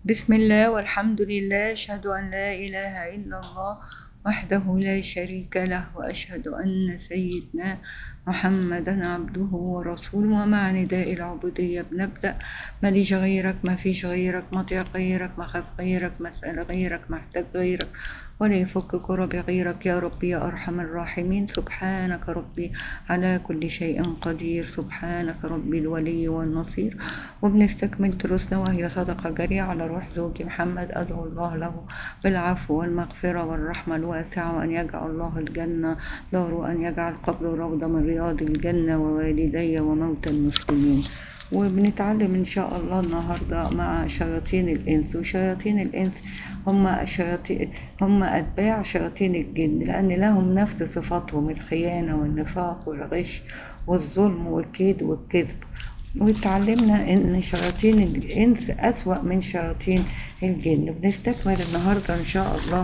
بسم الله والحمد لله أشهد أن لا إله إلا الله وحده لا شريك له وأشهد أن سيدنا محمدا عبده ورسوله ومع نداء العبودية بنبدأ ماليش غيرك ما فيش غيرك مطيع غيرك مخاف غيرك مسأل غيرك محتاج غيرك ولا يفك كرب غيرك يا ربي يا أرحم الراحمين سبحانك ربي على كل شيء قدير سبحانك ربي الولي والنصير وبنستكمل دروسنا وهي صدقة جارية على روح زوجي محمد أدعو الله له بالعفو والمغفرة والرحمة الواسعة وأن يجعل الله الجنة دار أن يجعل قبره روضة من رياض الجنة ووالدي وموتى المسلمين وبنتعلم إن شاء الله النهاردة مع شياطين الإنس وشياطين الإنس هم شياطين هم أتباع شياطين الجن لأن لهم نفس صفاتهم الخيانة والنفاق والغش والظلم والكيد والكذب واتعلمنا ان شياطين الانس اسوأ من شياطين الجن بنستكمل النهارده ان شاء الله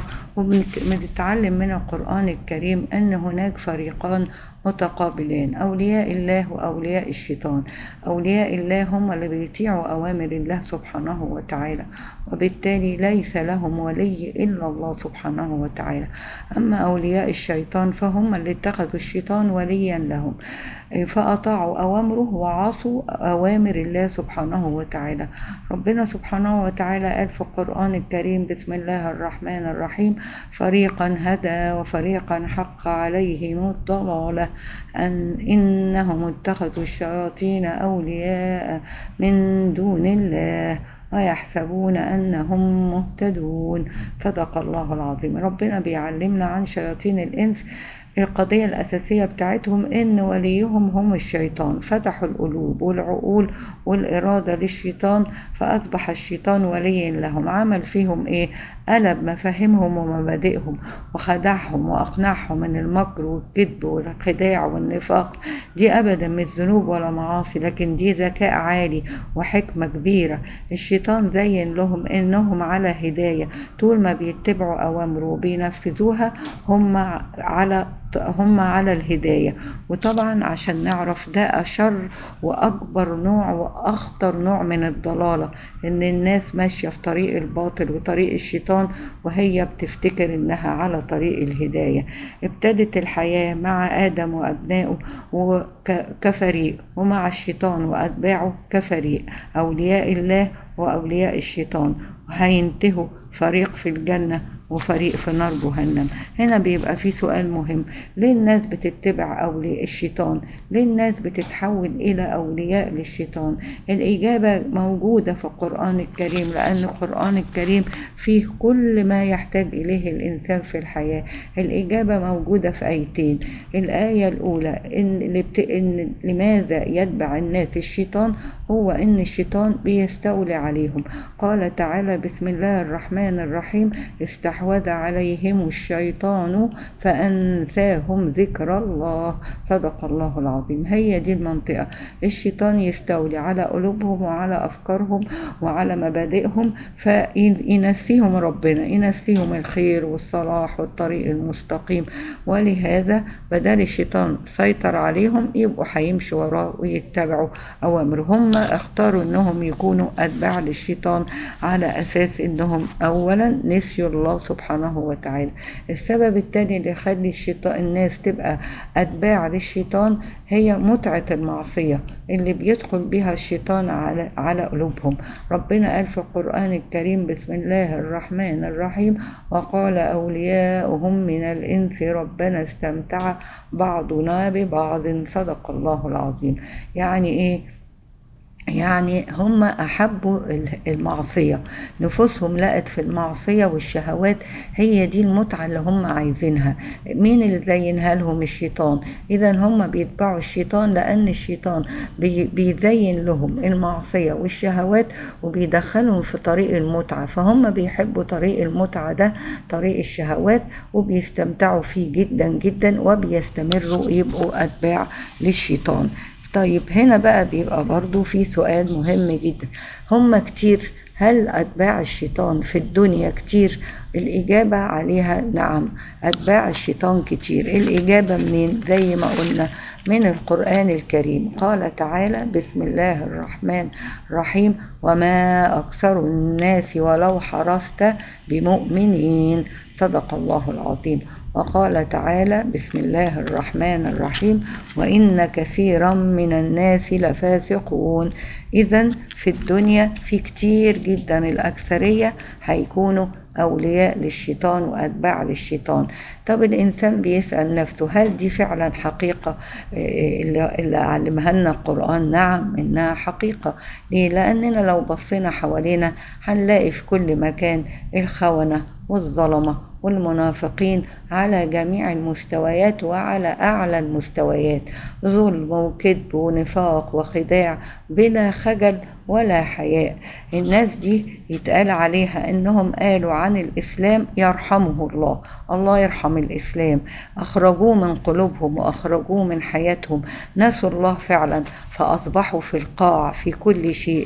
وبنتعلم من القرآن الكريم ان هناك فريقان متقابلان أولياء الله وأولياء الشيطان أولياء الله هم اللي بيطيعوا أوامر الله سبحانه وتعالى وبالتالي ليس لهم ولي إلا الله سبحانه وتعالى أما أولياء الشيطان فهم اللي اتخذوا الشيطان وليا لهم فأطاعوا أوامره وعصوا أوامر الله سبحانه وتعالى ربنا سبحانه وتعالى قال في القرآن الكريم بسم الله الرحمن الرحيم فريقا هدى وفريقا حق عليهم الضلالة أن إنهم اتخذوا الشياطين أولياء من دون الله ويحسبون أنهم مهتدون صدق الله العظيم ربنا بيعلمنا عن شياطين الإنس القضية الأساسية بتاعتهم إن وليهم هم الشيطان فتحوا القلوب والعقول والإرادة للشيطان فأصبح الشيطان ولي لهم عمل فيهم إيه قلب مفاهيمهم ومبادئهم وخدعهم وأقنعهم من المكر والكذب والخداع والنفاق دي أبدا مش ذنوب ولا معاصي لكن دي ذكاء عالي وحكمة كبيرة الشيطان زين لهم إنهم على هداية طول ما بيتبعوا أوامره وبينفذوها هم على هم على الهداية وطبعا عشان نعرف ده أشر وأكبر نوع وأخطر نوع من الضلالة إن الناس ماشية في طريق الباطل وطريق الشيطان وهي بتفتكر إنها على طريق الهداية ابتدت الحياة مع آدم وأبنائه كفريق ومع الشيطان وأتباعه كفريق أولياء الله وأولياء الشيطان وهينتهوا فريق في الجنة وفريق في نار جهنم هنا بيبقى في سؤال مهم ليه الناس بتتبع أولياء الشيطان ليه الناس بتتحول إلى أولياء للشيطان الإجابة موجودة في القرآن الكريم لأن القرآن الكريم فيه كل ما يحتاج إليه الإنسان في الحياة الإجابة موجودة في آيتين الآية الأولى إن, لبت... إن لماذا يتبع الناس الشيطان هو إن الشيطان بيستولي عليهم قال تعالى بسم الله الرحمن الرحيم استحوذ عليهم الشيطان فأنساهم ذكر الله صدق الله العظيم هي دي المنطقة الشيطان يستولي على قلوبهم وعلى أفكارهم وعلى مبادئهم فينسيهم ربنا ينسيهم الخير والصلاح والطريق المستقيم ولهذا بدل الشيطان سيطر عليهم يبقوا هيمشوا وراه ويتبعوا أوامر هم اختاروا انهم يكونوا أتباع للشيطان على أساس انهم أولا نسيوا الله سبحانه وتعالى السبب الثاني اللي يخلي الشيطان الناس تبقى أتباع للشيطان هي متعة المعصية اللي بيدخل بها الشيطان على على قلوبهم ربنا قال في القرآن الكريم بسم الله الرحمن الرحيم وقال أولياؤهم من الإنس ربنا استمتع بعضنا ببعض صدق الله العظيم يعني إيه يعني هم أحبوا المعصية نفوسهم لقت في المعصية والشهوات هي دي المتعة اللي هم عايزينها مين اللي زينها لهم الشيطان إذا هم بيتبعوا الشيطان لأن الشيطان بيزين لهم المعصية والشهوات وبيدخلهم في طريق المتعة فهم بيحبوا طريق المتعة ده طريق الشهوات وبيستمتعوا فيه جدا جدا وبيستمروا يبقوا أتباع للشيطان طيب هنا بقى بيبقى برضو في سؤال مهم جدا هم كتير هل أتباع الشيطان في الدنيا كتير الإجابة عليها نعم أتباع الشيطان كتير الإجابة منين زي ما قلنا من القرآن الكريم قال تعالى بسم الله الرحمن الرحيم وما أكثر الناس ولو حرصت بمؤمنين صدق الله العظيم وقال تعالى بسم الله الرحمن الرحيم وإن كثيرا من الناس لفاسقون إذا في الدنيا في كتير جدا الأكثرية هيكونوا أولياء للشيطان وأتباع للشيطان طب الإنسان بيسأل نفسه هل دي فعلا حقيقة اللي علمها لنا القرآن نعم إنها حقيقة ليه لأننا لو بصينا حوالينا هنلاقي في كل مكان الخونة والظلمة والمنافقين على جميع المستويات وعلى أعلى المستويات ظلم وكذب ونفاق وخداع بلا خجل ولا حياء الناس دي يتقال عليها انهم قالوا عن الاسلام يرحمه الله الله يرحم الاسلام اخرجوه من قلوبهم واخرجوه من حياتهم نسوا الله فعلا فاصبحوا في القاع في كل شيء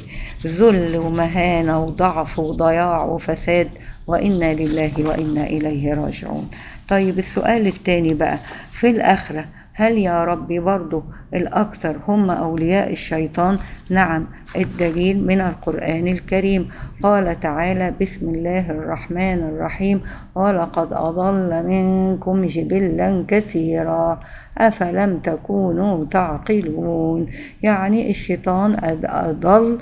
ذل ومهانه وضعف وضياع وفساد وإنا لله وإنا إليه راجعون طيب السؤال الثاني بقى في الآخرة هل يا ربي برضو الأكثر هم أولياء الشيطان نعم الدليل من القرآن الكريم قال تعالى بسم الله الرحمن الرحيم ولقد أضل منكم جبلا كثيرا أفلم تكونوا تعقلون يعني الشيطان أضل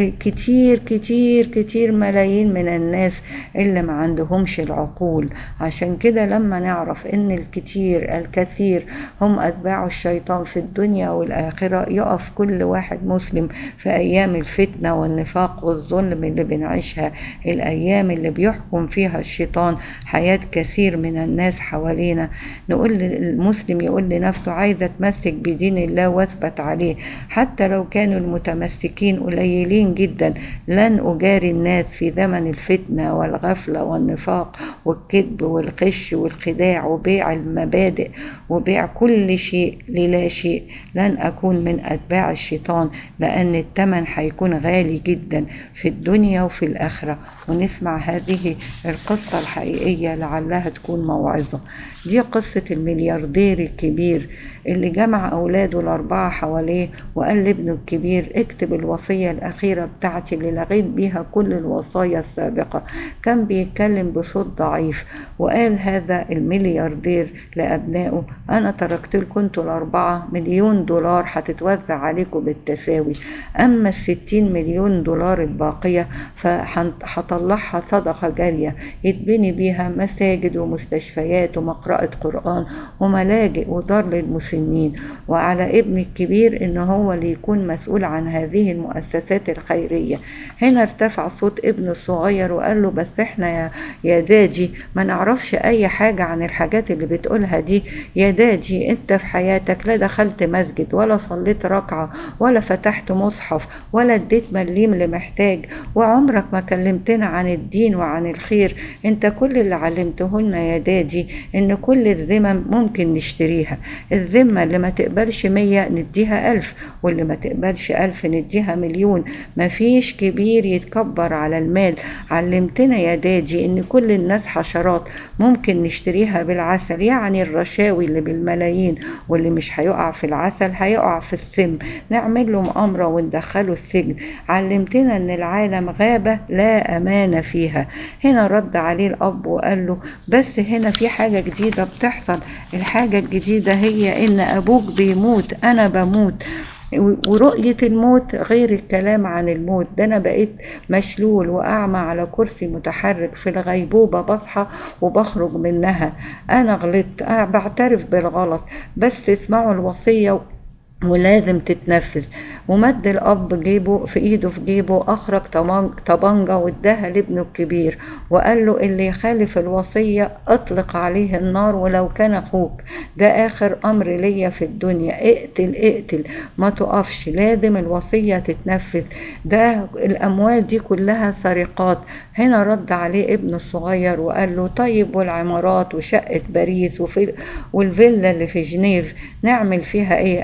كتير كتير كتير ملايين من الناس اللي ما عندهمش العقول عشان كده لما نعرف ان الكتير الكثير هم أتباع الشيطان في الدنيا والآخرة يقف كل واحد مسلم في أيام الفتنة والنفاق والظلم اللي بنعيشها الأيام اللي بيحكم فيها الشيطان حياة كثير من الناس حوالينا نقول المسلم يقول لنفسه عايز أتمسك بدين الله واثبت عليه حتى لو كانوا المتمسكين قليلين جدا لن أجاري الناس في زمن الفتنة والغفلة والنفاق والكذب والغش والخداع وبيع المبادئ وبيع كل شيء للا شيء لن أكون من أتباع الشيطان لأن الثمن هيكون غالي جدا في الدنيا وفي الآخرة ونسمع هذه القصة الحقيقية لعلها تكون موعظة دي قصة الملياردير الكبير اللي جمع أولاده الأربعة حواليه وقال لابنه الكبير اكتب الوصية الأخيرة بتاعتي اللي لغيت بيها كل الوصايا السابقة كان بيتكلم بصوت ضعيف وقال هذا الملياردير لأبنائه أنا تركت لكم انتوا الأربعة مليون دولار هتتوزع عليكم بالتساوي أما الستين مليون دولار الباقية فهطلعها صدقة جارية يتبني بيها مساجد ومستشفيات ومقرأة قرآن وملاجئ ودار للمسنين وعلى ابن الكبير ان هو اللي يكون مسؤول عن هذه المؤسسات الخيرية هنا ارتفع صوت ابن الصغير وقال له بس احنا يا, يا داجي ما نعرفش اي حاجة عن الحاجات اللي بتقولها دي يا داجي انت في حياتك لا دخلت مسجد ولا صليت ركعة ولا فتحت مصحف ولا اديت مليم لمحتاج وعمرك ما كلمتنا عن الدين وعن الخير انت كل اللي علمته لنا يا دادي ان كل الذمم ممكن نشتريها الذمة اللي ما تقبلش مية نديها ألف واللي ما تقبلش ألف نديها مليون مفيش كبير يتكبر على المال علمتنا يا دادي ان كل الناس حشرات ممكن نشتريها بالعسل يعني الرشاوي اللي بالملايين واللي مش هيقع في العسل هيقع في السم نعمل له مؤامرة وندخله السجن علمتنا ان العالم غابة لا أمان فيها هنا رد عليه الأب وقال له بس هنا في حاجة جديدة بتحصل الحاجة الجديدة هي إن أبوك بيموت أنا بموت ورؤية الموت غير الكلام عن الموت ده أنا بقيت مشلول وأعمى على كرسي متحرك في الغيبوبة بصحى وبخرج منها أنا غلطت أنا بعترف بالغلط بس اسمعوا الوصية ولازم تتنفذ ومد الأب جيبه في إيده في جيبه أخرج طبنجة واداها لابنه الكبير وقال له اللي يخالف الوصية أطلق عليه النار ولو كان أخوك ده آخر أمر ليا في الدنيا اقتل اقتل ما تقفش لازم الوصية تتنفذ ده الأموال دي كلها سرقات هنا رد عليه ابنه الصغير وقال له طيب والعمارات وشقة باريس وفي والفيلا اللي في جنيف نعمل فيها ايه قال له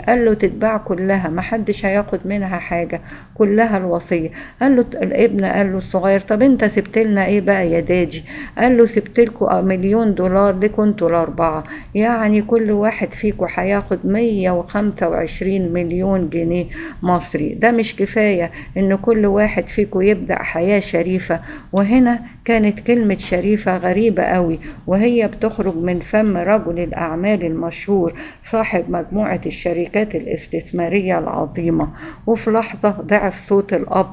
هتتباع كلها محدش هياخد منها حاجة كلها الوصية قال له الابن قال له الصغير طب انت سبت لنا ايه بقى يا دادي قال له سبت لكم مليون دولار لكم انتوا الاربعة يعني كل واحد فيكم هياخد 125 مليون جنيه مصري ده مش كفاية ان كل واحد فيكم يبدأ حياة شريفة وهنا كانت كلمة شريفة غريبة قوي وهي بتخرج من فم رجل الأعمال المشهور صاحب مجموعة الشركات الاستثمارية العظيمة وفي لحظة ضعف صوت الأب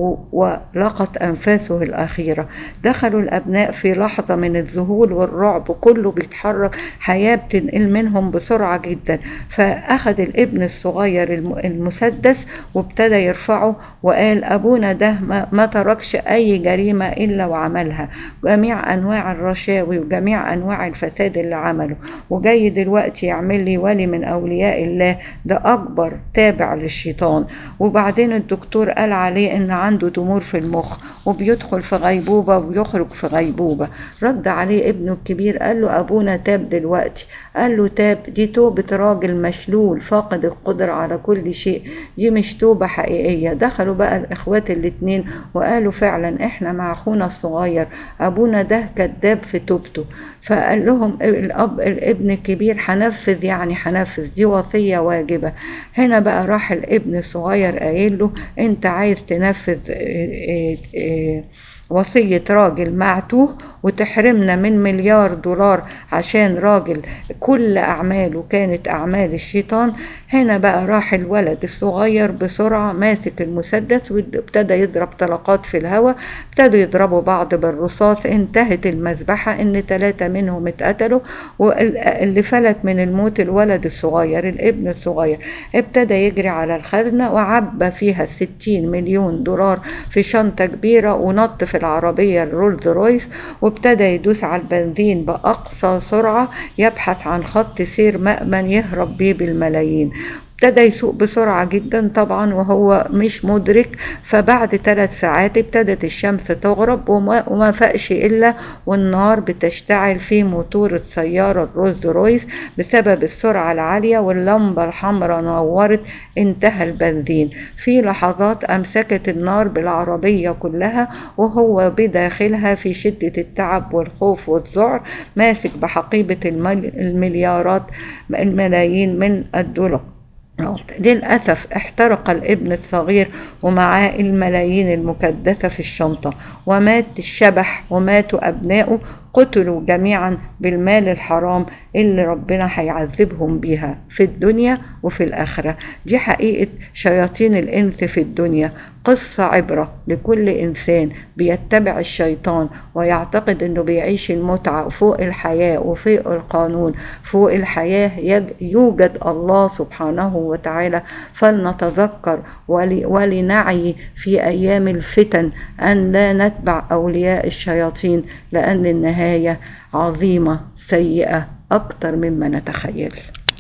ولقت أنفاسه الأخيرة دخلوا الأبناء في لحظة من الذهول والرعب كله بيتحرك حياة بتنقل منهم بسرعة جدا فأخذ الابن الصغير المسدس وابتدى يرفعه وقال أبونا ده ما تركش أي جريمة إلا وعملها جميع أنواع الرشاوي وجميع أنواع الفساد اللي عمله وجاي دلوقتي يعمل لي ولي من أولياء الله ده أكبر تابع للشيطان وبعدين الدكتور قال عليه إن عنده tumor في المخ وبيدخل في غيبوبة وبيخرج في غيبوبة رد عليه ابنه الكبير قال له أبونا تاب دلوقتي قال له تاب دي توبة راجل مشلول فاقد القدرة على كل شيء دي مش توبة حقيقية دخلوا بقى الإخوات الاتنين وقالوا فعلا إحنا مع أخونا الصغير أبونا ده كذاب في توبته فقال لهم الأب الابن الكبير هنفذ يعني هنفذ دي وصية واجبة هنا بقى راح الابن الصغير قايل له أنت عايز تنفذ إيه إيه وصية راجل معتوه وتحرمنا من مليار دولار عشان راجل كل أعماله كانت أعمال الشيطان هنا بقى راح الولد الصغير بسرعة ماسك المسدس وابتدى يضرب طلقات في الهواء ابتدوا يضربوا بعض بالرصاص انتهت المذبحة ان ثلاثة منهم اتقتلوا واللي فلت من الموت الولد الصغير الابن الصغير ابتدى يجري على الخزنة وعبى فيها الستين مليون دولار في شنطة كبيرة ونط في العربية الرولز رويس وابتدى يدوس على البنزين بأقصى سرعة يبحث عن خط سير مأمن يهرب بيه بالملايين ابتدى يسوق بسرعة جدا طبعا وهو مش مدرك فبعد ثلاث ساعات ابتدت الشمس تغرب وما, وما فاقش إلا والنار بتشتعل في موتور السيارة الرولز رويس بسبب السرعة العالية واللمبة الحمراء نورت انتهى البنزين في لحظات أمسكت النار بالعربية كلها وهو بداخلها في شدة التعب والخوف والذعر ماسك بحقيبة المليارات الملايين من الدولار للأسف احترق الابن الصغير ومعاه الملايين المكدسة في الشنطة ومات الشبح وماتوا أبنائه قتلوا جميعا بالمال الحرام اللي ربنا هيعذبهم بيها في الدنيا وفي الآخرة دي حقيقة شياطين الإنس في الدنيا قصة عبرة لكل إنسان بيتبع الشيطان ويعتقد أنه بيعيش المتعة فوق الحياة وفوق القانون فوق الحياة يوجد الله سبحانه وتعالى فلنتذكر ولنعي في أيام الفتن أن لا نتبع أولياء الشياطين لأن النهاية عظيمة سيئة أكثر مما نتخيل